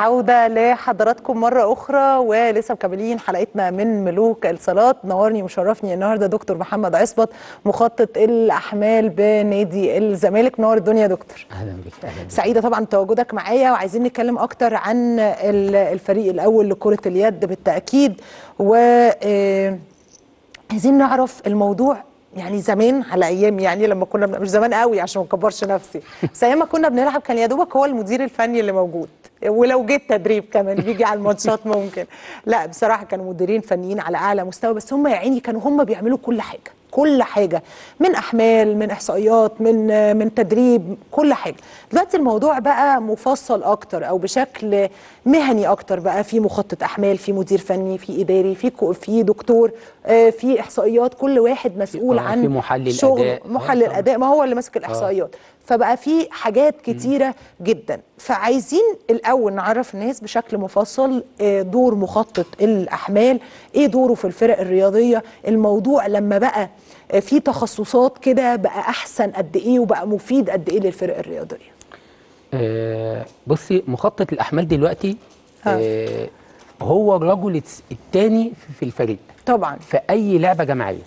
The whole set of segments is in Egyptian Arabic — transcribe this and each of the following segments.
العودة لحضراتكم مرة أخرى ولسه مكملين حلقتنا من ملوك الصلاة نورني ومشرفني النهاردة دكتور محمد عصبت مخطط الأحمال بنادي الزمالك نور الدنيا يا دكتور اهلا بك اهلا بك سعيدة طبعا بتواجدك معايا وعايزين نتكلم أكتر عن ال- الفريق الأول لكرة اليد بالتأكيد و آه، عايزين نعرف الموضوع يعني زمان على ايام يعني لما كنا بن- مش زمان قوي عشان ما اكبرش نفسي بس ايام ما كنا بنلعب كان يا دوبك هو المدير الفني اللي موجود ولو جيت تدريب كمان بيجي على الماتشات ممكن لا بصراحه كانوا مديرين فنيين على اعلى مستوى بس هم يا عيني كانوا هم بيعملوا كل حاجه كل حاجه من احمال من احصائيات من من تدريب كل حاجه دلوقتي الموضوع بقى مفصل اكتر او بشكل مهني اكتر بقى في مخطط احمال في مدير فني في اداري في كو- في دكتور آه، في احصائيات كل واحد مسؤول آه، عن في محلل شغل أداء. آه، محلل طبعاً. اداء ما هو اللي ماسك الاحصائيات فبقى في حاجات كتيره جدا فعايزين الاول نعرف الناس بشكل مفصل آه، دور مخطط الاحمال ايه دوره في الفرق الرياضيه الموضوع لما بقى آه، في تخصصات كده بقى احسن قد ايه وبقى مفيد قد ايه للفرق الرياضيه آه بصي مخطط الاحمال دلوقتي ها. آه هو الرجل الس- التاني في- في الفريق طبعا في اي لعبه جماعيه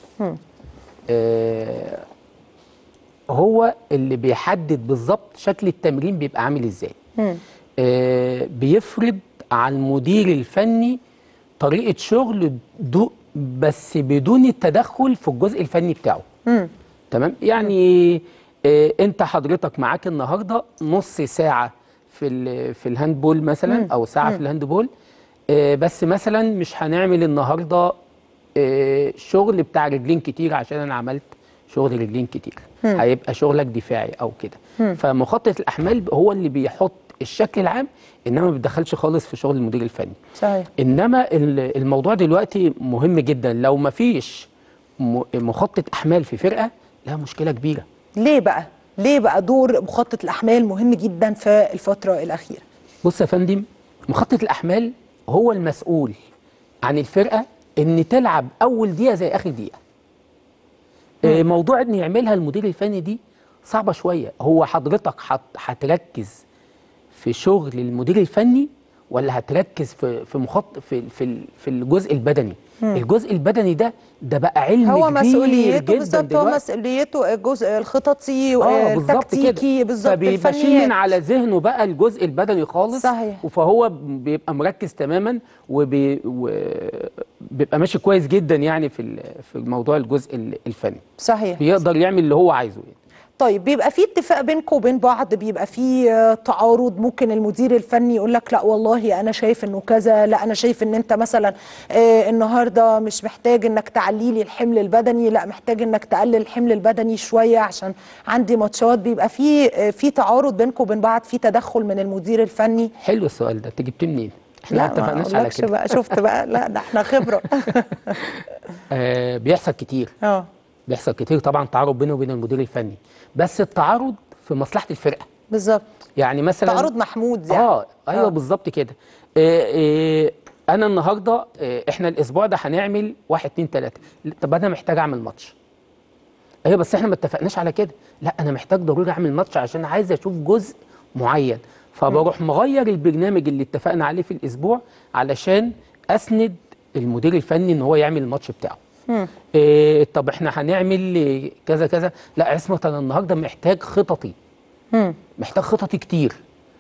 آه هو اللي بيحدد بالظبط شكل التمرين بيبقى عامل ازاي آه بيفرض على المدير الفني طريقه شغل دو بس بدون التدخل في الجزء الفني بتاعه تمام يعني آه انت حضرتك معاك النهارده نص ساعه في ال- في الهاندبول مثلا او ساعه في الهاندبول آه بس مثلا مش هنعمل النهارده آه شغل بتاع رجلين كتير عشان انا عملت شغل رجلين كتير هيبقى شغلك دفاعي او كده فمخطط الاحمال هو اللي بيحط الشكل العام انما ما بيتدخلش خالص في شغل المدير الفني صحيح انما ال- الموضوع دلوقتي مهم جدا لو ما فيش م- مخطط احمال في فرقه لها مشكله كبيره ليه بقى ليه بقى دور مخطط الاحمال مهم جدا في الفتره الاخيره بص يا فندم مخطط الاحمال هو المسؤول عن الفرقه ان تلعب اول دقيقه زي اخر دقيقه آه، موضوع ان يعملها المدير الفني دي صعبه شويه هو حضرتك هت- هتركز في شغل المدير الفني ولا هتركز في في مخط في في ال- في الجزء البدني الجزء البدني ده ده بقى علم هو كبير مسؤوليته جدا بالظبط هو دلوقتي. مسؤوليته الجزء الخططي اه بالظبط التكتيكي كده بالظبط فبيبقى شيل من الفنيات على ذهنه بقى الجزء البدني خالص صحيح. فهو بيبقى مركز تماما وبيبقى ماشي كويس جدا يعني في ال- في موضوع الجزء ال- الفني صحيح بيقدر يعمل اللي هو عايزه يعني. طيب بيبقى في اتفاق بينكم وبين بعض بيبقى في آه، تعارض ممكن المدير الفني يقول لك لا والله انا شايف انه كذا لا انا شايف ان انت مثلا آه، النهارده مش محتاج انك تعلي لي الحمل البدني لا محتاج انك تقلل الحمل البدني شويه عشان عندي ماتشات بيبقى في آه، في تعارض بينكم وبين بعض في تدخل من المدير الفني حلو السؤال ده انت جبتيه منين؟ احنا لا ما ما اتفقناش على اقولكش كده بقى شفت بقى لا ده احنا خبره آه بيحصل كتير اه بيحصل كتير طبعا تعارض بينه وبين المدير الفني بس التعارض في مصلحه الفرقه بالظبط يعني مثلا تعارض محمود يعني اه ايوه آه. بالظبط كده آه آه انا النهارده آه احنا الاسبوع ده هنعمل واحد اتنين تلاته طب انا محتاج اعمل ماتش ايوه بس احنا ما اتفقناش على كده لا انا محتاج ضروري اعمل ماتش عشان عايز اشوف جزء معين فبروح مغير البرنامج اللي اتفقنا عليه في الاسبوع علشان اسند المدير الفني ان هو يعمل الماتش بتاعه إيه طب احنا هنعمل إيه كذا كذا لا عصمت انا النهارده محتاج خططي مم. محتاج خططي كتير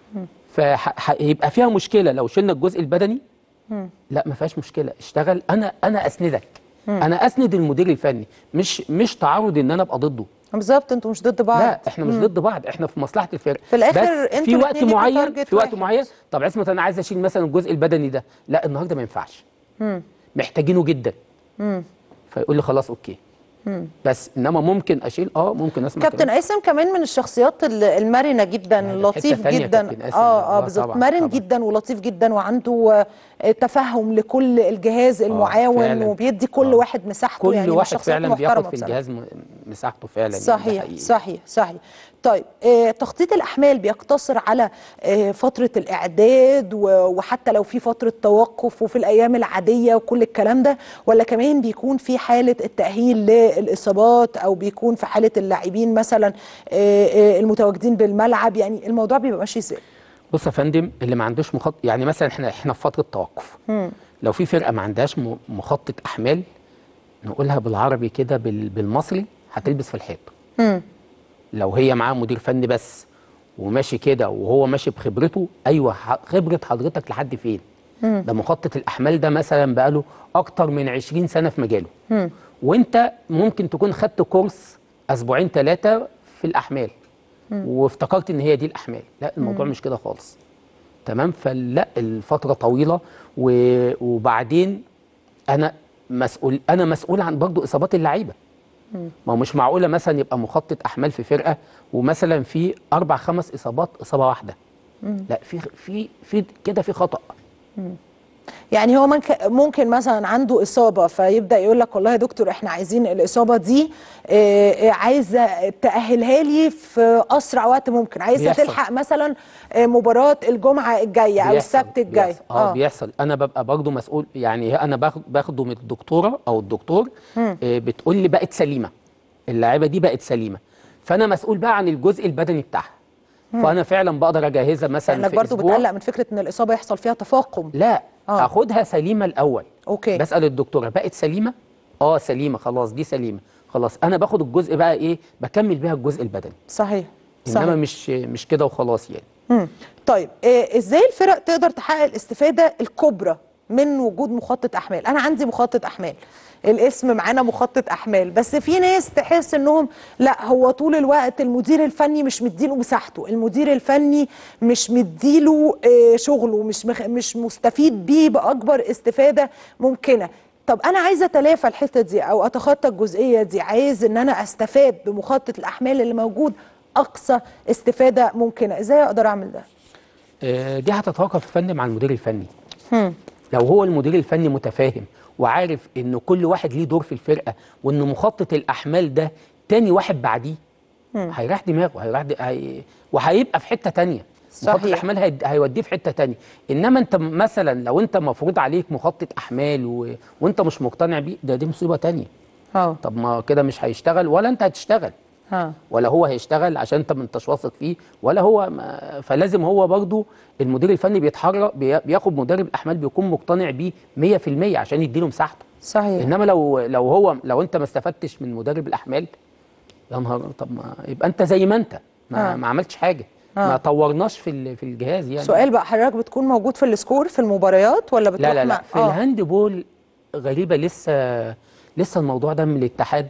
فهيبقى فيها مشكله لو شلنا الجزء البدني لا ما فيهاش مشكله اشتغل انا انا اسندك انا اسند المدير الفني مش مش تعارض ان انا ابقى ضده بالظبط انتوا مش ضد بعض لا احنا مش ضد بعض احنا في مصلحه الفرقه في الآخر بس انتوا في وقت الاتنين ليكوا معين target في وقت واحد. معين طب عصمت انا عايز اشيل مثلا الجزء البدني ده لا النهارده ما ينفعش محتاجينه جدا فيقول لي خلاص اوكي بس انما ممكن اشيل اه ممكن اسمع كابتن كلام. قاسم كمان من الشخصيات ال- المرنه جدا ده في حتة لطيف تانية جدا كابتن قاسم. اه اه آه، بالظبط طبعاً، مرن طبعاً. جدا ولطيف جدا وعنده آه، تفهم لكل الجهاز المعاون فعلاً. وبيدي كل آه. واحد مساحته كل يعني من واحد الشخصيات فعلا المحترمة بياخد في بصراحة. الجهاز م- مساحته فعلا يعني ده صحيح حقيقي. صحيح صحيح طيب آه تخطيط الاحمال بيقتصر على آه فتره الاعداد و- وحتى لو في فتره توقف وفي الايام العاديه وكل الكلام ده ولا كمان بيكون في حاله التاهيل للاصابات او بيكون في حاله اللاعبين مثلا آه آه المتواجدين بالملعب يعني الموضوع بيبقى ماشي ازاي بص يا فندم اللي ما عندوش مخطط يعني مثلا احنا احنا في فتره توقف لو في فرقه ما عندهاش م- مخطط احمال نقولها بالعربي كده بال- بالمصري هتلبس في الحيط لو هي معاها مدير فني بس وماشي كده وهو ماشي بخبرته ايوه ح- خبره حضرتك لحد فين ده مخطط الاحمال ده مثلا بقاله اكتر من 20 سنه في مجاله وانت ممكن تكون خدت كورس اسبوعين ثلاثه في الاحمال وافتكرت ان هي دي الاحمال لا الموضوع مش كده خالص تمام فلا الفتره طويله و... وبعدين انا مسؤول انا مسؤول عن برضو اصابات اللعيبه ما هو مش معقوله مثلا يبقى مخطط احمال في فرقه ومثلا في اربع خمس اصابات اصابه واحده لا في في في كده في خطا يعني هو منك- ممكن مثلا عنده اصابه فيبدا يقول لك والله يا دكتور احنا عايزين الاصابه دي آه، آه، عايزه تاهلها لي في اسرع وقت ممكن عايزه بيحصل. تلحق مثلا آه، مباراه الجمعه الجايه او بيحصل- السبت الجاي بيحصل. اه بيحصل انا ببقى برضو مسؤول يعني انا باخد باخده من الدكتوره او الدكتور آه بتقول لي بقت سليمه اللاعيبه دي بقت سليمه فانا مسؤول بقى عن الجزء البدني بتاعها فانا فعلا بقدر اجهزها مثلا لانك في برضو اسبوع بتقلق من فكره ان الاصابه يحصل فيها تفاقم لا آه. اخدها سليمه الاول اوكي بسال الدكتوره بقت سليمه اه سليمه خلاص دي سليمه خلاص انا باخد الجزء بقى ايه بكمل بيها الجزء البدني صحيح انما صحيح مش مش كده وخلاص يعني مم. طيب إيه ازاي الفرق تقدر تحقق الاستفاده الكبرى من وجود مخطط احمال انا عندي مخطط احمال الاسم معانا مخطط احمال بس في ناس تحس انهم لا هو طول الوقت المدير الفني مش مديله مساحته المدير الفني مش مديله آه، شغله مش مخ... مش مستفيد بيه باكبر استفاده ممكنه طب انا عايزه اتلافى الحته دي او اتخطى الجزئيه دي عايز ان انا استفاد بمخطط الاحمال اللي موجود اقصى استفاده ممكنه ازاي اقدر اعمل ده آه، دي هتتوقف يا فندم على المدير الفني لو هو المدير الفني متفاهم وعارف ان كل واحد ليه دور في الفرقه وان مخطط الاحمال ده تاني واحد بعديه هيريح دماغه هيريح د... هي... وهيبقى في حته تانية مخطط صحيح. الاحمال هي... هيوديه في حته تانية انما انت مثلا لو انت مفروض عليك مخطط احمال و... وانت مش مقتنع بيه ده دي مصيبه تانية اه طب ما كده مش هيشتغل ولا انت هتشتغل ها ولا هو هيشتغل عشان انت ما انتش واثق فيه ولا هو ما فلازم هو برضو المدير الفني بيتحرك بي- بياخد مدرب الاحمال بيكون مقتنع بيه 100% عشان يديله مساحته صحيح انما لو لو هو لو انت ما استفدتش من مدرب الاحمال يا نهار طب ما يبقى انت زي ما انت ما, آه. ما عملتش حاجه آه. ما طورناش في ال- في الجهاز يعني سؤال بقى حضرتك بتكون موجود في السكور في المباريات ولا بتروح لا لا لا مع- في آه. الهاند بول غريبه لسه لسه الموضوع ده من الاتحاد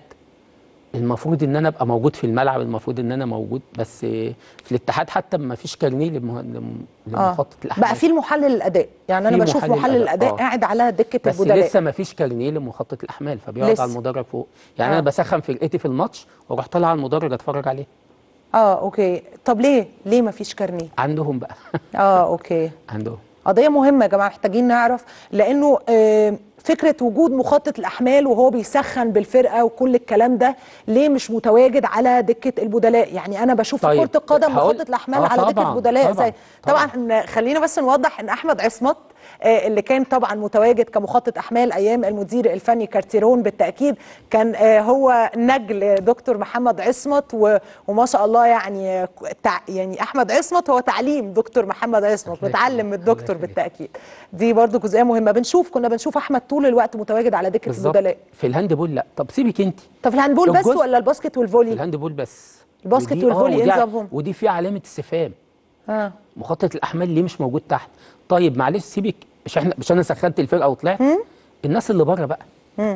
المفروض ان انا ابقى موجود في الملعب المفروض ان انا موجود بس في الاتحاد حتى ما فيش كارنيه لمه- لم- لمخطط الاحمال بقى في المحلل الاداء يعني انا في بشوف محلل محلل الأداء، الاداء آه. قاعد على دكه بس البدلاء لسه ما فيش كارنيه لمخطط الاحمال فبيقعد لسه. على المدرج فوق يعني آه. انا بسخن فرقتي في الماتش واروح طالع على المدرج اتفرج عليه اه اوكي طب ليه ليه ما فيش كارنيه عندهم بقى اه اوكي عندهم قضيه مهمه يا جماعه محتاجين نعرف لانه آه، فكره وجود مخطط الاحمال وهو بيسخن بالفرقه وكل الكلام ده ليه مش متواجد على دكه البدلاء يعني انا بشوف في طيب، كره القدم هقول- مخطط الاحمال آه، على دكه طبعاً، البدلاء طبعاً، زي طبعا, طبعاً. طبعا خلينا بس نوضح ان احمد عصمت آه، اللي كان طبعا متواجد كمخطط احمال ايام المدير الفني كارتيرون بالتاكيد كان آه، هو نجل دكتور محمد عصمت و- وما شاء الله يعني آه، تع- يعني احمد عصمت هو تعليم دكتور محمد عصمت الله متعلم يخليك، من الله الدكتور يخليك. بالتاكيد دي برضو جزئيه مهمه بنشوف كنا بنشوف احمد طول الوقت متواجد على دكه بالظبط البدلاء في الهاند بول لا طب سيبك انت طب في الهاندبول بس الجزء- ولا الباسكت في والفولي الهاند بول بس الباسكت ودي- والفولي ودي- إيه نظامهم؟ ودي في علامه استفهام اه مخطط الاحمال ليه مش موجود تحت طيب معلش سيبك مش احنا مش انا سخنت الفرقه وطلعت الناس اللي بره بقى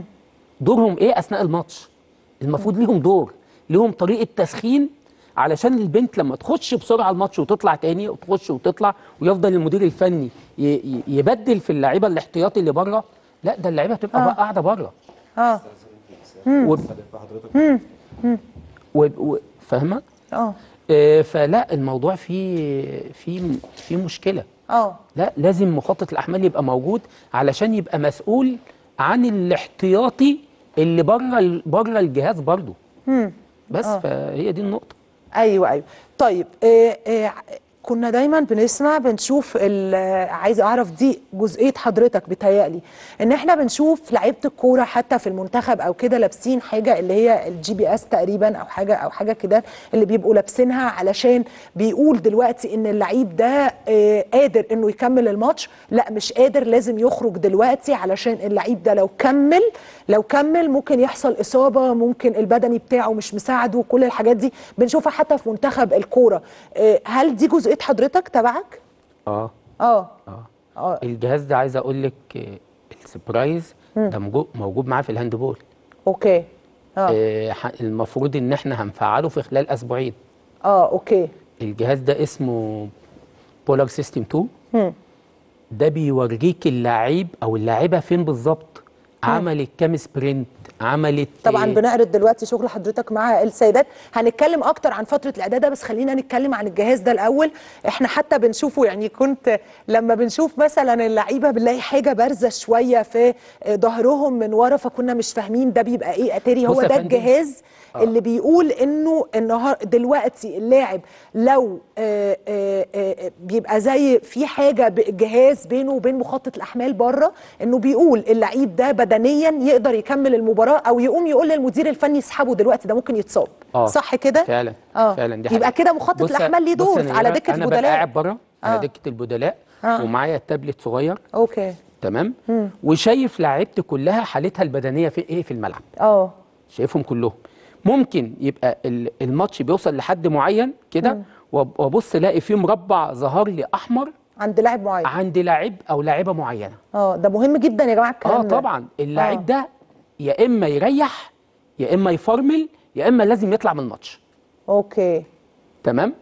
دورهم ايه اثناء الماتش المفروض ليهم دور ليهم طريقه تسخين علشان البنت لما تخش بسرعه الماتش وتطلع تاني وتخش وتطلع ويفضل المدير الفني ي- ي- يبدل في اللعيبه الاحتياطي اللي بره لا ده اللعيبه تبقى آه. بقى قاعده بره اه و... و... و... فاهمه اه آه، فلا الموضوع فيه فيه فيه مشكله اه لا لازم مخطط الاحمال يبقى موجود علشان يبقى مسؤول عن الاحتياطي اللي بره ال- بره الجهاز برضه بس آه. فهي دي النقطه ايوه ايوه طيب آه آه كنا دايما بنسمع بنشوف ال- عايزه اعرف دي جزئيه حضرتك بتهيألي ان احنا بنشوف لعيبه الكوره حتى في المنتخب او كده لابسين حاجه اللي هي الجي بي اس تقريبا او حاجه او حاجه كده اللي بيبقوا لابسينها علشان بيقول دلوقتي ان اللعيب ده آه، قادر انه يكمل الماتش لا مش قادر لازم يخرج دلوقتي علشان اللعيب ده لو كمل لو كمل ممكن يحصل اصابه ممكن البدني بتاعه مش مساعده كل الحاجات دي بنشوفها حتى في منتخب الكوره آه، هل دي جزئيه حضرتك تبعك اه اه اه اه الجهاز ده عايز اقول لك آه، السبرايز ده موجود موجود معاه في الهاندبول اوكي اه آه، ح- المفروض ان احنا هنفعله في خلال اسبوعين اه اوكي الجهاز ده اسمه بولار سيستم 2 مم. ده بيوريك اللعيب او اللاعبه فين بالظبط عملت كام سبرنت عملت طبعا آه، بنعرض دلوقتي شغل حضرتك مع السيدات هنتكلم اكتر عن فتره الاعداد ده بس خلينا نتكلم عن الجهاز ده الاول احنا حتى بنشوفه يعني كنت لما بنشوف مثلا اللعيبه بنلاقي حاجه بارزه شويه في ظهرهم من ورا فكنا مش فاهمين ده بيبقى ايه اتاري بص هو يا ده فندم. الجهاز اللي بيقول انه النهار دلوقتي اللاعب لو آه، آه، آه، بيبقى زي في حاجه ب- جهاز بينه وبين مخطط الاحمال بره انه بيقول اللعيب ده بدنيا يقدر يكمل المباراه او يقوم يقول للمدير الفني يسحبه دلوقتي ده ممكن يتصاب آه، صح كده فعلا اه فعلا دي يبقى حقيقة. كده مخطط بص- الاحمال ليه بص دور يا على نيرة، دكه انا ببقى البدلاء قاعد بره على آه. دكه البدلاء آه. ومعايا تابلت صغير اوكي تمام وشايف لعيبتي كلها حالتها البدنيه في ايه في الملعب اه شايفهم كلهم ممكن يبقى ال- الماتش بيوصل لحد معين كده وأب- وابص الاقي فيه مربع ظهر لي احمر عند لاعب معين عند لاعب او لاعيبه معينه اه ده مهم جدا يا جماعه الكلام اه ده طبعا اللاعب آه. ده يا اما يريح يا اما يفرمل يا اما لازم يطلع من الماتش اوكي تمام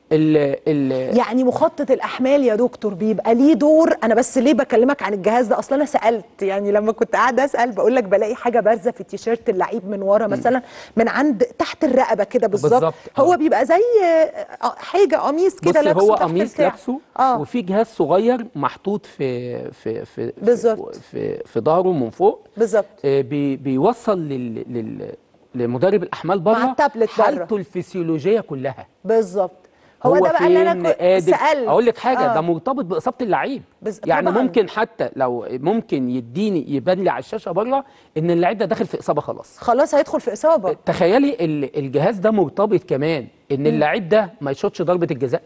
ال ال يعني مخطط الاحمال يا دكتور بيبقى ليه دور انا بس ليه بكلمك عن الجهاز ده اصلا انا سالت يعني لما كنت قاعده اسال بقول لك بلاقي حاجه بارزه في تيشيرت اللعيب من ورا مثلا من عند تحت الرقبه كده بالظبط بالظبط، هو آه. بيبقى زي آه، حاجه قميص كده بص لابسه هو تحت قميص الكعب. لابسه اه وفي جهاز صغير محطوط في في في بالظبط. في, في, في ظهره من فوق بالظبط آه، بي بيوصل لل لل لمدرب الاحمال بره التابلت بره. حالته الفسيولوجيه كلها بالظبط هو, ده بقى اللي انا فين كنت قادر سالت اقول لك حاجه آه. ده مرتبط باصابه اللعيب بز- يعني طبعاً. ممكن حتى لو ممكن يديني يبان لي على الشاشه بره ان اللعيب ده داخل في اصابه خلاص خلاص هيدخل في اصابه تخيلي ال- الجهاز ده مرتبط كمان ان اللعيب ده ما يشوطش ضربه الجزاء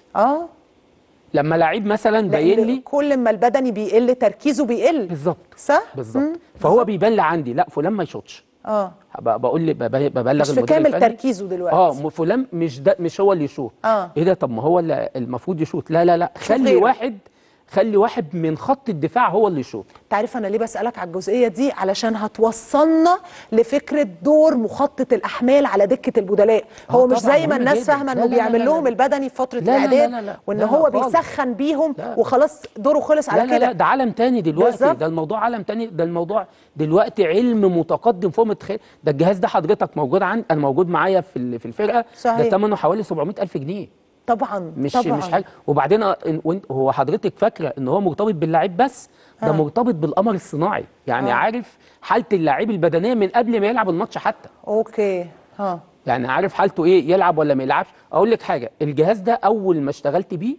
اه لما لعيب مثلا باين لان لي كل ما البدني بيقل تركيزه بيقل بالظبط صح بالظبط فهو بيبان لي عندي لا فلان ما يشوطش اه ب- بقول لي بب- ببلغ مش في المدير كامل الفني. تركيزه دلوقتي اه م- فلان مش ده مش هو اللي يشوط آه. ايه ده طب ما هو اللي المفروض يشوط لا لا لا خلي غيره. واحد خلي واحد من خط الدفاع هو اللي يشوط تعرف انا ليه بسالك على الجزئيه دي علشان هتوصلنا لفكره دور مخطط الاحمال على دكه البدلاء آه هو مش طبعاً، زي ما مهم الناس جداً. فاهمه لا انه لا لا بيعمل لا لهم لا. البدني في فتره لا لا لا الاعداد لا لا. وان لا هو خالص. بيسخن بيهم لا. وخلاص دوره خلص على لا لا لا كده ده عالم تاني دلوقتي بالظبط. ده الموضوع عالم تاني ده الموضوع دلوقتي علم متقدم فوق متخيل ده الجهاز ده حضرتك موجود عند انا موجود معايا في ال- في الفرقه صحيح. ده ثمنه حوالي 700 الف جنيه طبعا مش طبعا مش حاجه وبعدين أ- إن- وإنت- هو حضرتك فاكره ان هو مرتبط باللاعب بس ده آه. مرتبط بالقمر الصناعي يعني آه. عارف حاله اللاعب البدنيه من قبل ما يلعب الماتش حتى اوكي ها يعني عارف حالته ايه يلعب ولا ما يلعبش اقول لك حاجه الجهاز ده اول ما اشتغلت بيه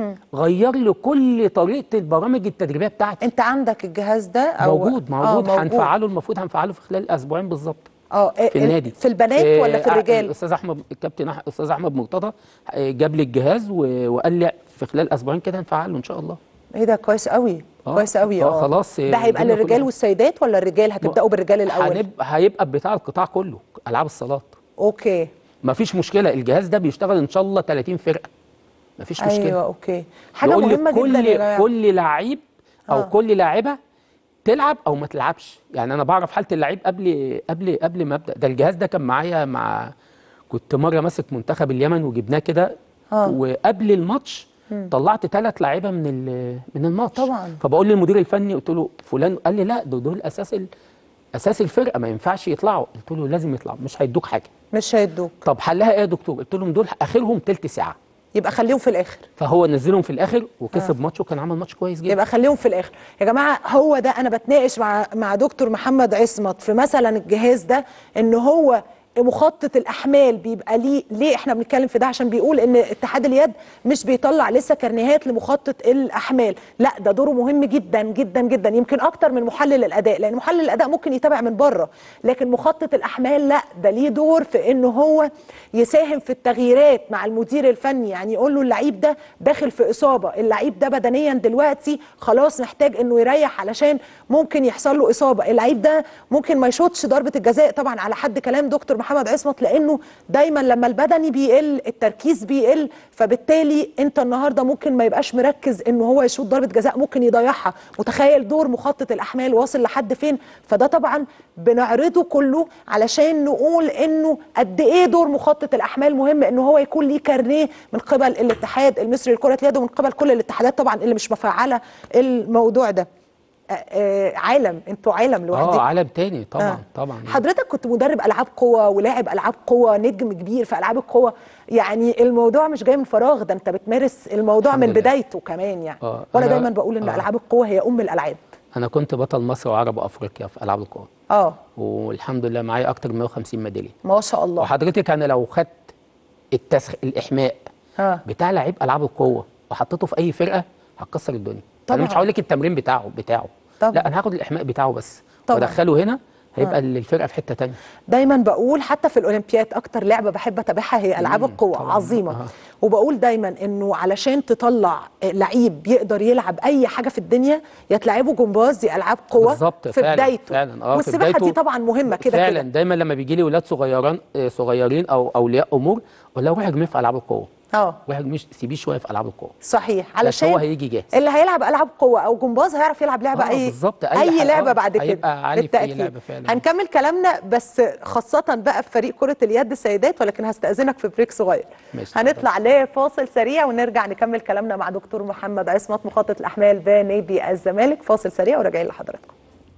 غير لي كل طريقه البرامج التدريبيه بتاعتي انت عندك الجهاز ده أو موجود آه موجود هنفعله المفروض هنفعله في خلال اسبوعين بالظبط اه في النادي في البنات آه، ولا في آه، الرجال الاستاذ احمد الكابتن أح- الاستاذ احمد مرتضى آه، جاب لي الجهاز و- وقال لي في خلال اسبوعين كده هنفعله ان شاء الله ايه ده كويس قوي آه، كويس قوي آه، خلاص، ده هيبقى الدنيا للرجال كلها. والسيدات ولا الرجال هتبداوا بالرجال الاول هنبقى هيبقى بتاع القطاع كله العاب الصالات اوكي مفيش مشكله الجهاز ده بيشتغل ان شاء الله 30 فرقه مفيش مشكله ايوه اوكي حاجه يقول لك مهمه كل جدا يا جماعه كل لعيب او آه. كل لاعبه تلعب او ما تلعبش يعني انا بعرف حاله اللعيب قبل قبل قبل ما ابدا ده الجهاز ده كان معايا مع كنت مره ماسك منتخب اليمن وجبناه كده آه. وقبل الماتش طلعت ثلاث لعيبه من ال- من الماتش طبعاً. فبقول للمدير الفني قلت له فلان قال لي لا دول, دول اساس ال- اساس الفرقه ما ينفعش يطلعوا قلت له لازم يطلعوا مش هيدوك حاجه مش هيدوك طب حلها ايه يا دكتور قلت لهم دول اخرهم تلت ساعه يبقى خليهم في الاخر فهو نزلهم في الاخر وكسب ماتش وكان عمل ماتش كويس جدا يبقى خليهم في الاخر يا جماعه هو ده انا بتناقش مع مع دكتور محمد عصمت في مثلا الجهاز ده ان هو مخطط الاحمال بيبقى ليه ليه احنا بنتكلم في ده عشان بيقول ان اتحاد اليد مش بيطلع لسه كارنيهات لمخطط الاحمال لا ده دوره مهم جدا جدا جدا يمكن اكتر من محلل الاداء لان محلل الاداء ممكن يتابع من بره لكن مخطط الاحمال لا ده ليه دور في انه هو يساهم في التغييرات مع المدير الفني يعني يقول له اللعيب ده داخل في اصابه اللعيب ده بدنيا دلوقتي خلاص محتاج انه يريح علشان ممكن يحصل له اصابه اللعيب ده ممكن ما يشوطش ضربه الجزاء طبعا على حد كلام دكتور محمد عصمت لانه دايما لما البدني بيقل التركيز بيقل فبالتالي انت النهارده ممكن ما يبقاش مركز انه هو يشوط ضربه جزاء ممكن يضيعها متخيل دور مخطط الاحمال واصل لحد فين فده طبعا بنعرضه كله علشان نقول انه قد ايه دور مخطط الاحمال مهم انه هو يكون ليه كارنيه من قبل الاتحاد المصري لكره اليد ومن قبل كل الاتحادات طبعا اللي مش مفعله الموضوع ده آه، آه، عالم انتوا عالم لوحدكم اه عالم تاني طبعا آه. طبعا يعني. حضرتك كنت مدرب العاب قوه ولاعب العاب قوه نجم كبير في العاب القوه يعني الموضوع مش جاي من فراغ ده انت بتمارس الموضوع الحمد من لله. بدايته كمان يعني آه، وانا أنا- دايما بقول ان آه. العاب القوه هي ام الالعاب انا كنت بطل مصر وعرب افريقيا في العاب القوى اه والحمد لله معايا اكتر من 150 ميداليه ما شاء الله وحضرتك انا لو خدت التسخ الاحماء اه بتاع لعيب العاب القوه وحطيته في اي فرقه هتكسر الدنيا طبعاً. انا مش هقول لك التمرين بتاعه بتاعه طبعاً. لا انا هاخد الاحماء بتاعه بس طبعاً. وادخله هنا هيبقى الفرقه في حته تانية دايما بقول حتى في الاولمبياد اكتر لعبه بحب اتابعها هي العاب القوه طبعاً. عظيمه آه. وبقول دايما انه علشان تطلع لعيب يقدر يلعب اي حاجه في الدنيا يا تلعبه جمباز يا العاب قوه بالظبط في فعلاً، بدايته فعلاً. آه، في والسباحه دي بدايته طبعا مهمه كده فعلا كده دايما لما بيجي لي ولاد صغيران آه، صغيرين او اولياء امور اقول لهم روح ارميه في العاب القوه اه روح ارميه سيبيه شويه في العاب القوه صحيح بس علشان هو هيجي جاهز اللي هيلعب العاب قوه او جمباز هيعرف يلعب لعبه آه، اي بالظبط، أي اي حاجة، لعبه آه، بعد كده هيبقى عالي في أي بالتأكيد. لعبة فعلاً. هنكمل كلامنا بس خاصه بقى في فريق كره اليد السيدات ولكن هستاذنك في بريك صغير ماشي، هنطلع لفاصل سريع ونرجع نكمل كلامنا مع دكتور محمد عصمت مخطط الاحمال بنادي الزمالك فاصل سريع وراجعين لحضراتكم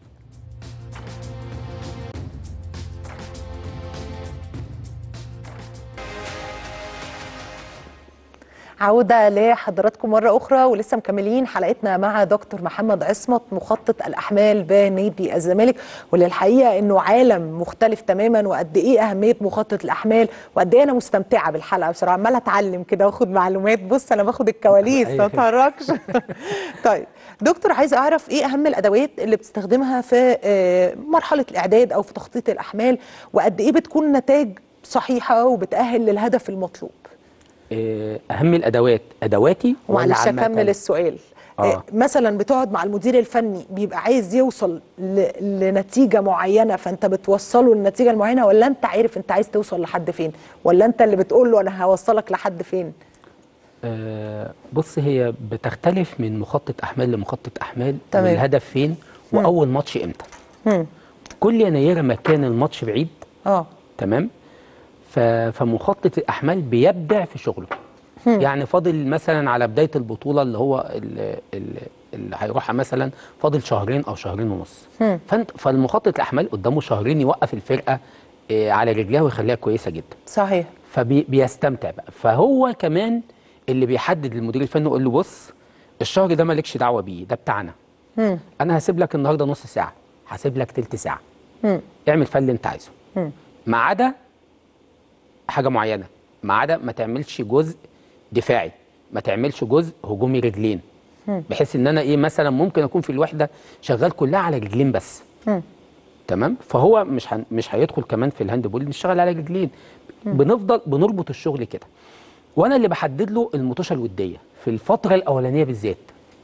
عودة لحضراتكم مرة أخرى ولسه مكملين حلقتنا مع دكتور محمد عصمت مخطط الأحمال بنادي الزمالك واللي الحقيقة إنه عالم مختلف تماما وقد إيه أهمية مخطط الأحمال وقد إيه أنا مستمتعة بالحلقة بصراحة عمالة أتعلم كده وآخد معلومات بص أنا باخد الكواليس أي ما خدمة. اتهرجش طيب دكتور عايزة أعرف إيه أهم الأدوات اللي بتستخدمها في آه، مرحلة الإعداد أو في تخطيط الأحمال وقد إيه بتكون نتائج صحيحة وبتأهل للهدف المطلوب آه، اهم الادوات ادواتي ولا معلش عامة؟ اكمل السؤال آه. آه. مثلا بتقعد مع المدير الفني بيبقى عايز يوصل ل... لنتيجه معينه فانت بتوصله للنتيجه المعينه ولا انت عارف انت عايز توصل لحد فين ولا انت اللي بتقول له انا هوصلك لحد فين آه، بص هي بتختلف من مخطط احمال لمخطط احمال تمام. والهدف فين واول ماتش امتى مم. كل يناير ما كان الماتش بعيد اه تمام ف- فمخطط الاحمال بيبدع في شغله يعني فاضل مثلا على بدايه البطوله اللي هو ال- ال- اللي هيروحها مثلا فاضل شهرين او شهرين ونص فانت فالمخطط الاحمال قدامه شهرين يوقف الفرقه آه، على رجليها ويخليها كويسه جدا صحيح فبيستمتع بقى فهو كمان اللي بيحدد المدير الفني يقول له بص الشهر ده مالكش دعوه بيه ده بتاعنا مم. انا هسيب لك النهارده نص ساعه هسيب لك تلت ساعه مم. اعمل فيها اللي انت عايزه مم. ما عدا حاجه معينه ما عدا ما تعملش جزء دفاعي ما تعملش جزء هجومي رجلين بحيث ان انا ايه مثلا ممكن اكون في الوحده شغال كلها على رجلين بس مم. تمام فهو مش هن... مش هيدخل كمان في الهاند بول نشتغل على رجلين بنفضل بنربط الشغل كده وانا اللي بحدد له المطوشه الوديه في الفتره الاولانيه بالذات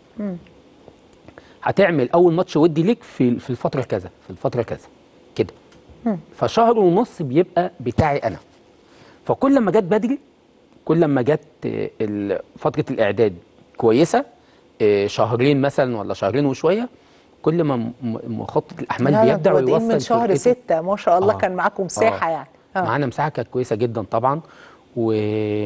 هتعمل اول ماتش ودي ليك في في الفتره كذا في الفتره كذا كده فشهر ونص بيبقى بتاعي انا فكل ما جت بدري كل ما جت آه، ال- فتره الاعداد كويسه آه، شهرين مثلا ولا شهرين وشويه كل ما م- م- مخطط الاحمال لا، لا، بيبدع انتوا بادئين ويوصل من شهر فرقته. ستة ما شاء الله آه. كان معاكم مساحة آه. يعني آه. معانا مساحه كانت كويسه جدا طبعا و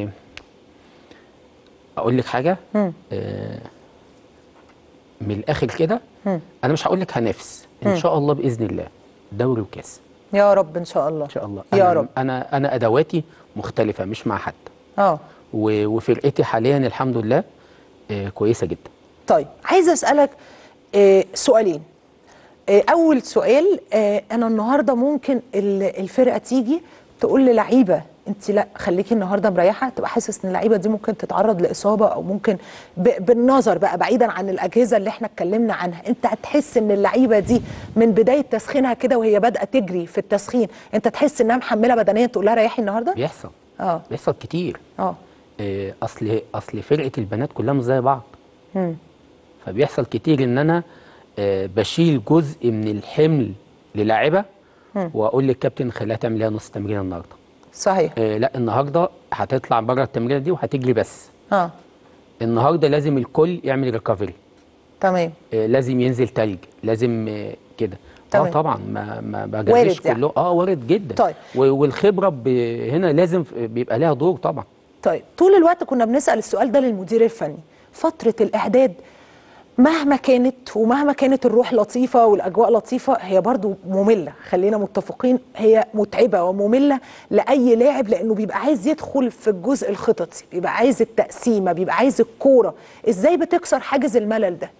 اقول لك حاجه مم. آه من الاخر كده مم. انا مش هقول لك هنافس ان شاء الله باذن الله دوري وكاس يا رب ان شاء الله ان شاء الله يا أنا رب انا انا ادواتي مختلفه مش مع حد اه و- وفرقتي حاليا الحمد لله آه كويسه جدا طيب عايزه اسالك آه، سؤالين آه، اول سؤال آه، انا النهارده ممكن ال- الفرقه تيجي تقول للعيبه انت لا خليكي النهارده مريحه تبقى حاسس ان اللعيبه دي ممكن تتعرض لاصابه او ممكن ب... بالنظر بقى بعيدا عن الاجهزه اللي احنا اتكلمنا عنها انت هتحس ان اللعيبه دي من بدايه تسخينها كده وهي بادئه تجري في التسخين انت تحس انها محمله بدنيا تقول لها ريحي النهارده بيحصل اه بيحصل كتير اه آه، اصل اصل فرقه البنات كلها مش زي بعض مم. فبيحصل كتير ان انا آه، بشيل جزء من الحمل للاعبه واقول للكابتن خليها تعمل لها نص تمرين النهارده صحيح آه، لا النهارده هتطلع بره التمرينه دي وهتجري بس اه النهارده لازم الكل يعمل ريكفري تمام لازم ينزل تلج لازم آه، كده تمام. اه طبعا ما ما بجريش وارد يعني. كله اه وارد جدا طيب. و- والخبره ب... هنا لازم بيبقى لها دور طبعا طيب طول الوقت كنا بنسأل السؤال ده للمدير الفني فترة الإعداد مهما كانت ومهما كانت الروح لطيفة والأجواء لطيفة هي برضو مملة خلينا متفقين هي متعبة ومملة لأي لاعب لأنه بيبقى عايز يدخل في الجزء الخططي بيبقى عايز التقسيمة بيبقى عايز الكورة إزاي بتكسر حاجز الملل ده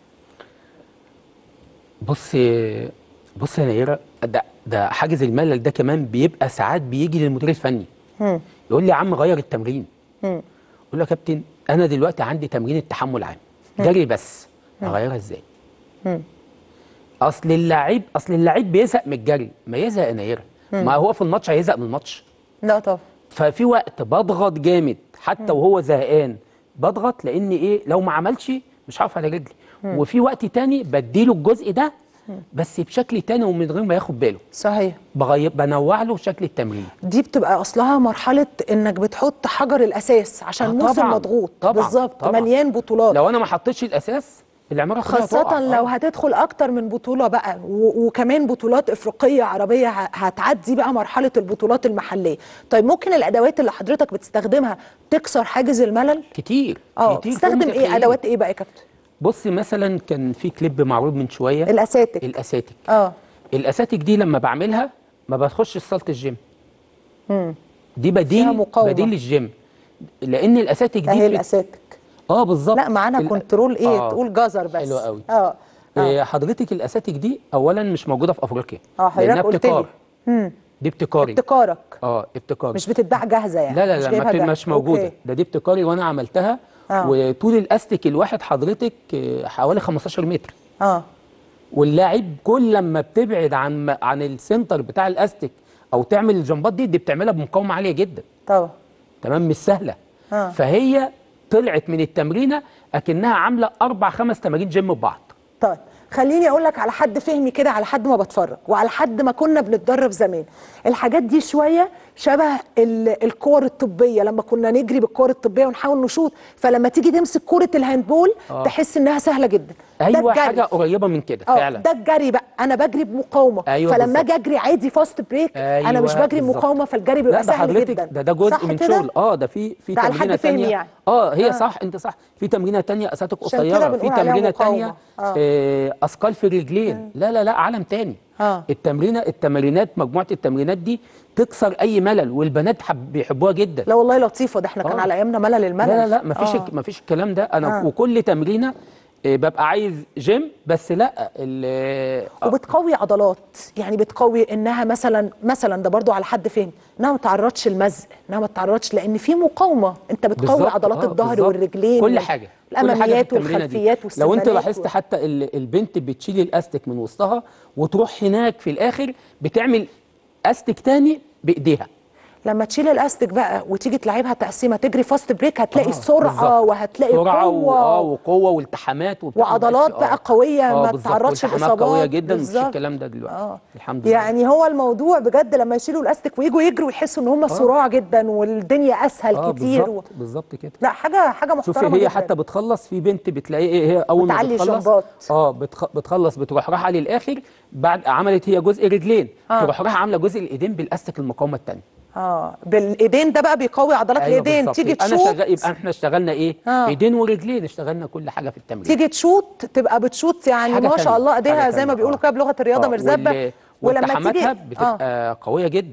بص بص يا نيره ده ده حاجز الملل ده كمان بيبقى ساعات بيجي للمدير الفني يقول لي يا عم غير التمرين اقول له يا كابتن انا دلوقتي عندي تمرين التحمل عام جري بس اغيرها ازاي اصل اللعيب اصل اللعيب بيزهق من الجري ما يزهق يا نيره ما هو في الماتش هيزهق من الماتش لا طبعا ففي وقت بضغط جامد حتى وهو زهقان بضغط لان ايه لو ما عملش مش هقف على رجلي وفي وقت تاني بديله الجزء ده بس بشكل تاني ومن غير ما ياخد باله صحيح بغير بنوع له شكل التمرين دي بتبقى اصلها مرحله انك بتحط حجر الاساس عشان آه موسم طبعاً، مضغوط طبعاً، بالظبط طبعاً. مليان بطولات لو انا ما حطيتش الاساس العماره كلها خاصة هتقع. لو آه. هتدخل أكتر من بطولة بقى و- وكمان بطولات إفريقية عربية ه- هتعدي بقى مرحلة البطولات المحلية طيب ممكن الأدوات اللي حضرتك بتستخدمها تكسر حاجز الملل؟ كتير اه كتير تستخدم فوق إيه متخيلين. أدوات إيه بقى يا كابتن؟ بصي مثلا كان في كليب معروض من شويه الأساتك الاساتك اه الاساتك دي لما بعملها ما بخش صاله الجيم مم. دي فيها بديل مقاومة. بديل للجيم لان الاساتك دي أهي بت- الأساتك اه بالظبط لا معانا ال- كنترول إيه آه. تقول جزر بس حلو قوي. اه اه آه، حضرتك الاساتك دي اولا مش موجوده في افريقيا اه حضرتك لانها قلت ابتكار لي مم. دي ابتكاري ابتكارك اه ابتكاري مش بتتباع جاهزة يعني لا لا مش لا جايبها ما بت- جاهزة. مش موجوده أوكي. ده دي ابتكاري وانا عملتها آه. وطول الاستك الواحد حضرتك آه، حوالي 15 متر اه واللاعب كل لما بتبعد عن عن السنتر بتاع الاستك او تعمل الجمبات دي دي بتعملها بمقاومه عاليه جدا طبعا تمام مش سهله آه. فهي طلعت من التمرينه اكنها عامله اربع خمس تمارين جيم ببعض طيب خليني اقول لك على حد فهمي كده على حد ما بتفرج وعلى حد ما كنا بنتدرب زمان الحاجات دي شويه شبه ال- الكور الطبيه لما كنا نجري بالكور الطبيه ونحاول نشوط فلما تيجي تمسك كوره الهاندبول آه. تحس انها سهله جدا ده ايوه الجري. حاجه قريبه من كده اه فعلا ده الجري بقى انا بجري بمقاومه أيوة فلما بالظبط. اجي اجري عادي فاست بريك انا مش أيوة بجري بالظبط. بمقاومه فالجري لا بيبقى ده سهل حضرتك جدا ده ده جزء صح من كده؟ شغل اه ده في في ده على تمرينه حد فهمي تانية يعني. اه هي آه. صح انت صح في تمرينه تانية اساتك عشان كده قصيره في بنقول عليها تمرينه مقاومة. تانية آه. آه اثقال في الرجلين لا لا لا عالم تاني آه. التمرينه التمرينات مجموعه التمرينات دي تكسر اي ملل والبنات حب بيحبوها جدا لا والله لطيفه ده احنا كان آه. على ايامنا ملل الملل لا لا لا مفيش آه. مفيش الكلام ده انا آه. وكل تمرينه آه، ببقى عايز جيم بس لا ال- آه، وبتقوي عضلات يعني بتقوي انها مثلا مثلا ده برضو على حد فهم انها ما تعرضش المزق انها ما تعرضش لان في مقاومه انت بتقوي بالظبط، عضلات آه، الظهر بالظبط. والرجلين كل وال- حاجه كل حاجه في الاماميات التمرينة دي. والخلفيات لو انت والسمانات لاحظت و- حتى ال- البنت بتشيل الاستك من وسطها وتروح هناك في الاخر بتعمل استك تاني بايديها لما تشيل الاستك بقى وتيجي تلعبها تقسيمه تجري فاست بريك هتلاقي آه، سرعه بالظبط. وهتلاقي سرعه و... اه قوه وقوه والتحامات وبتاع وعضلات آه. بقى قويه آه، ما بالظبط. تتعرضش والتحامات لاصابات قويه جدا مفيش بالظبط. الكلام ده دلوقتي اه الحمد لله يعني هو الموضوع بجد لما يشيلوا الاستك ويجوا يجروا يحسوا ان هم صراع جدا والدنيا اسهل اه كتير و... بالظبط بالظبط كده لا حاجه حاجه شوفي محترمه هي جدا حتى بتخلص في بنت بتلاقي ايه هي اول ما بتعلي بتخلص جمبات. اه بتخ... بتخلص بتروح رايحه للاخر بعد عملت هي جزء رجلين آه. تروح رايحه عامله جزء الايدين بالاستك المقاومه الثانيه اه بالايدين ده بقى بيقوي عضلات أيوة الايدين بالظبط. تيجي يبقى انا تشوط شغال يبقى احنا اشتغلنا ايه آه. ايدين ورجلين اشتغلنا كل حاجه في التمرين تيجي تشوط تبقى بتشوط يعني حاجة ما شاء تانية، الله حاجة ايديها زي تانية. ما بيقولوا آه. كده بلغه الرياضه آه، مرزبه وال- ولما والتحاماتها تيجي بتبقى قويه جدا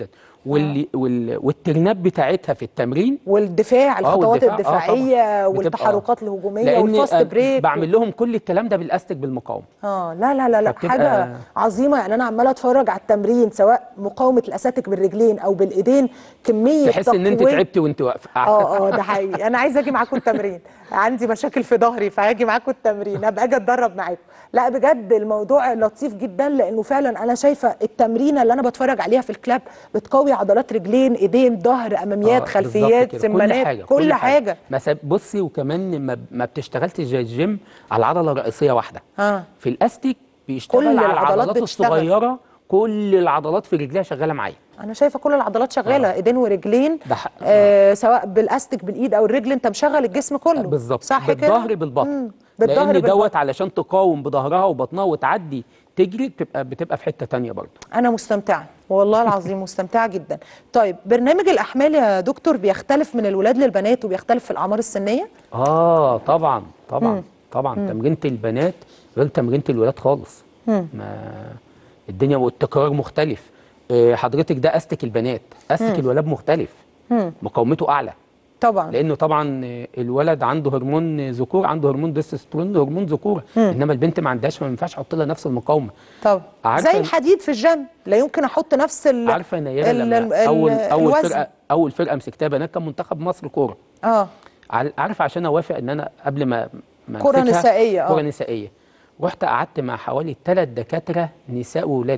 واللي وال والترناب بتاعتها في التمرين والدفاع الخطوات والدفاع، آه، الدفاعيه طبعاً. بتبقى- والتحركات الهجوميه لان والفاست آه، بريك بعمل لهم كل الكلام ده بالاستك بالمقاومه اه لا لا لا لا فبتبقى- حاجه عظيمه يعني انا عماله اتفرج على التمرين سواء مقاومه الاساتك بالرجلين او بالايدين كميه تحس ان انت تقوية. تعبتي وانت واقفه اه اه ده حقيقي انا عايزه اجي معاكم التمرين عندي مشاكل في ظهري فهاجي معاكم التمرين ابقى اجي اتدرب معاكم لا بجد الموضوع لطيف جدا لانه فعلا انا شايفه التمرينه اللي انا بتفرج عليها في الكلاب بتقوي عضلات رجلين ايدين ظهر اماميات آه، خلفيات بالظبط كده. سمانات كل حاجه كل حاجه ما ساب- بصي وكمان ما, ما بتشتغلش زي الجيم على عضله رئيسيه واحده اه في الاستيك بيشتغل كل على العضلات العضلات بتشتغل. الصغيره كل العضلات في رجليها شغاله معايا انا شايفه كل العضلات شغاله آه. ايدين ورجلين ده حق- آه سواء بالاستك بالايد او الرجل انت مشغل الجسم كله بالظبط صح كده بالظهر بالبطن مم. بالظهر لان بالبطن دوت علشان تقاوم بظهرها وبطنها وتعدي تجري بتبقى بتبقى في حته تانية برضه انا مستمتعه والله العظيم مستمتعه جدا طيب برنامج الاحمال يا دكتور بيختلف من الولاد للبنات وبيختلف في الاعمار السنيه اه طبعا طبعا طبعا تمرينة البنات غير تمرينة الولاد خالص ما الدنيا والتكرار مختلف آه، حضرتك ده استك البنات استك الولاد مختلف مقاومته اعلى طبعا لانه طبعا آه، الولد عنده هرمون ذكور عنده هرمون ديستسترون هرمون ذكوره انما البنت ما عندهاش ما ينفعش احط لها نفس المقاومه طبعا عارفة زي إن- الحديد في الجيم لا يمكن احط نفس ال عارفه يا نيره ال- لما ال- اول اول الوزن. فرقه اول فرقه مسكتها بنات كان منتخب مصر كوره اه عار- عارف عشان اوافق ان انا قبل ما ما كرة أمسكها نسائية، آه. كره نسائيه رحت قعدت مع حوالي ثلاث دكاتره نساء وولاد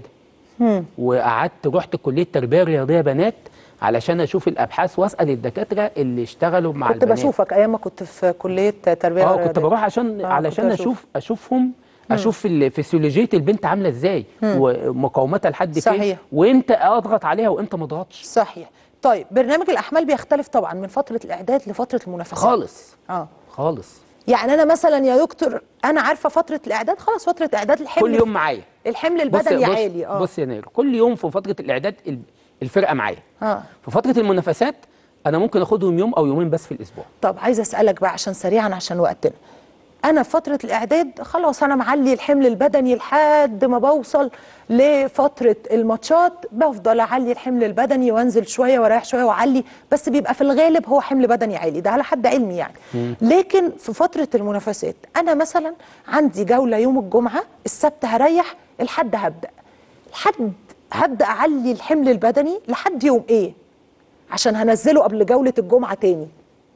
وقعدت رحت كليه تربيه رياضيه بنات علشان اشوف الابحاث واسال الدكاتره اللي اشتغلوا مع كنت البنات بشوفك ايام ما كنت في كليه تربيه اه رياضية. كنت بروح عشان آه، علشان كنت أشوف. اشوف اشوفهم اشوف ال- فسيولوجيه البنت عامله ازاي ومقاومتها لحد فين صحيح. وامتى اضغط عليها وامتى ما اضغطش صحيح طيب برنامج الاحمال بيختلف طبعا من فتره الاعداد لفتره المنافسات خالص اه خالص يعني انا مثلا يا دكتور انا عارفه فتره الاعداد خلاص فتره اعداد الحمل كل يوم معايا الحمل بص البدني بص عالي اه بص يا نير كل يوم في فتره الاعداد ال- الفرقه معايا اه في فتره المنافسات انا ممكن اخدهم يوم او يومين بس في الاسبوع طب عايزه اسالك بقى عشان سريعا عشان وقتنا انا في فتره الاعداد خلاص انا معلي الحمل البدني لحد ما بوصل لفتره الماتشات بفضل اعلي الحمل البدني وانزل شويه واريح شويه واعلي بس بيبقى في الغالب هو حمل بدني عالي ده على حد علمي يعني لكن في فتره المنافسات انا مثلا عندي جوله يوم الجمعه السبت هريح الحد هبدا الحد هبدا اعلي الحمل البدني لحد يوم ايه عشان هنزله قبل جوله الجمعه تاني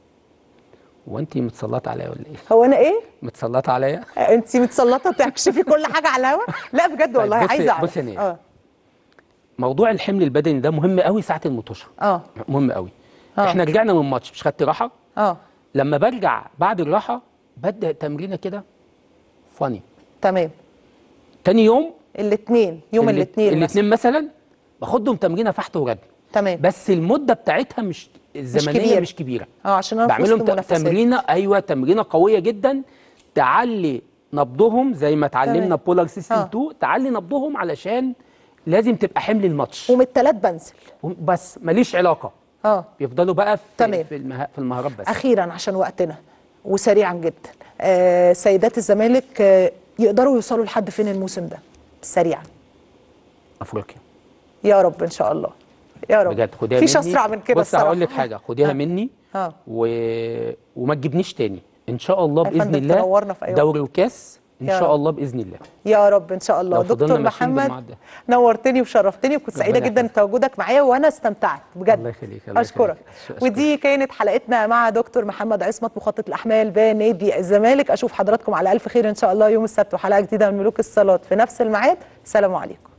وانت متسلطه عليا ولا ايه هو انا ايه متسلطه عليا انت متسلطه تكشفي كل حاجه على الهوا لا بجد والله طيب بصي- عايزه اعرف بصي يا نيل. اه موضوع الحمل البدني ده مهم قوي ساعه المطوشه اه مهم قوي آه. احنا رجعنا من ماتش مش خدت راحه اه لما برجع بعد الراحه ببدا تمرينه كده فاني تمام تاني يوم الاثنين يوم الات- الاثنين مثلا الاثنين مثلا باخدهم تمرينه فحت وردم تمام بس المده بتاعتها مش الزمنيه كبيرة. مش كبيره اه عشان انا في بعملهم وسط ت- منافسات تمرينه ايوه تمرينه قويه جدا تعلي نبضهم زي ما اتعلمنا تمام. بولار سيستم آه. 2 تعلي نبضهم علشان لازم تبقى حمل الماتش ومن الثلاث بنزل بس ماليش علاقه اه بيفضلوا بقى في تمام. في, المها في المهارات بس اخيرا عشان وقتنا وسريعا جدا آه سيدات الزمالك آه يقدروا يوصلوا لحد فين الموسم ده سريعا افريقيا يا رب ان شاء الله يا رب بجد خديها فيش مني اسرع من كده بص هقول لك الصراحة. حاجه خديها آه. مني اه و... وما تجيبنيش تاني ان شاء الله يا باذن فندم الله تنورنا في أي وقت. دوري وكاس ان يا شاء رب. الله باذن الله يا رب ان شاء الله لو فضلنا دكتور ماشيين محمد بالمعدل. نورتني وشرفتني وكنت سعيده ربنا جدا يحفظك. بتواجدك معايا وانا استمتعت بجد الله يخليك، الله اشكرك يخليك. ودي كانت حلقتنا مع دكتور محمد عصمت مخطط الاحمال بنادي الزمالك اشوف حضراتكم على الف خير ان شاء الله يوم السبت وحلقه جديده من ملوك الصالات في نفس الميعاد سلام عليكم